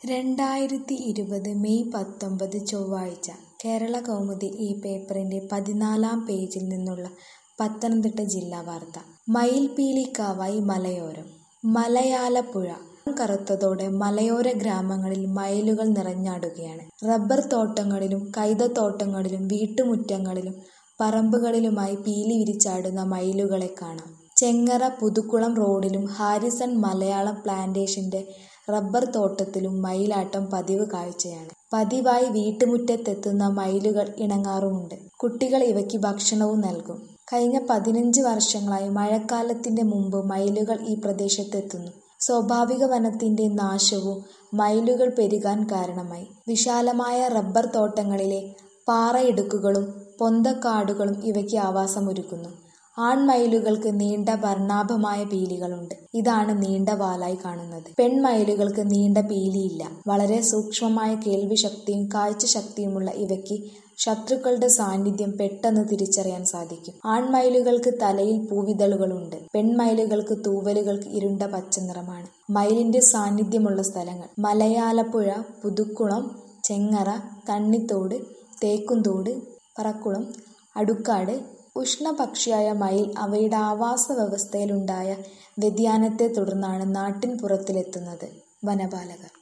രണ്ടായിരത്തി ഇരുപത് മെയ് പത്തൊമ്പത് ചൊവ്വാഴ്ച കേരളകൗമുദി ഈ പേപ്പറിന്റെ പതിനാലാം പേജിൽ നിന്നുള്ള പത്തനംതിട്ട ജില്ലാ വാർത്ത മയിൽപീലിക്കാവായി മലയോരം മലയാലപ്പുഴ കറുത്തതോടെ മലയോര ഗ്രാമങ്ങളിൽ മയിലുകൾ നിറഞ്ഞാടുകയാണ് റബ്ബർ തോട്ടങ്ങളിലും കൈതത്തോട്ടങ്ങളിലും വീട്ടുമുറ്റങ്ങളിലും പറമ്പുകളിലുമായി പീലി വിരിച്ചാടുന്ന മയിലുകളെ കാണാം ചെങ്ങറ പുതുക്കുളം റോഡിലും ഹാരിസൺ മലയാളം പ്ലാന്റേഷന്റെ റബ്ബർ തോട്ടത്തിലും മയിലാട്ടം പതിവ് കാഴ്ചയാണ് പതിവായി വീട്ടുമുറ്റത്തെത്തുന്ന മയിലുകൾ ഇണങ്ങാറുമുണ്ട് കുട്ടികൾ ഇവയ്ക്ക് ഭക്ഷണവും നൽകും കഴിഞ്ഞ പതിനഞ്ച് വർഷങ്ങളായി മഴക്കാലത്തിന്റെ മുമ്പ് മയിലുകൾ ഈ പ്രദേശത്തെത്തുന്നു സ്വാഭാവിക വനത്തിന്റെ നാശവും മയിലുകൾ പെരുകാൻ കാരണമായി വിശാലമായ റബ്ബർ തോട്ടങ്ങളിലെ പാറയിടുക്കുകളും പൊന്തക്കാടുകളും ഇവയ്ക്ക് ആവാസമൊരുക്കുന്നു ആൺമയിലുകൾക്ക് നീണ്ട വർണ്ണാഭമായ പീലികളുണ്ട് ഇതാണ് നീണ്ട വാലായി കാണുന്നത് പെൺമയിലുകൾക്ക് നീണ്ട പീലിയില്ല വളരെ സൂക്ഷ്മമായ കേൾവിശക്തിയും കാഴ്ചശക്തിയുമുള്ള ഇവയ്ക്ക് ശത്രുക്കളുടെ സാന്നിധ്യം പെട്ടെന്ന് തിരിച്ചറിയാൻ സാധിക്കും ആൺമയിലുകൾക്ക് തലയിൽ പൂവിതളുകളുണ്ട് പെൺമയിലുകൾക്ക് തൂവലുകൾക്ക് ഇരുണ്ട പച്ച നിറമാണ് മയിലിന്റെ സാന്നിധ്യമുള്ള സ്ഥലങ്ങൾ മലയാലപ്പുഴ പുതുക്കുളം ചെങ്ങറ തണ്ണിത്തോട് തേക്കുംതോട് പറക്കുളം അടുക്കാട് ഉഷ്ണപക്ഷിയായ മയിൽ അവയുടെ ആവാസ വ്യവസ്ഥയിലുണ്ടായ വ്യതിയാനത്തെ തുടർന്നാണ് നാട്ടിൻ പുറത്തിലെത്തുന്നത് വനപാലകർ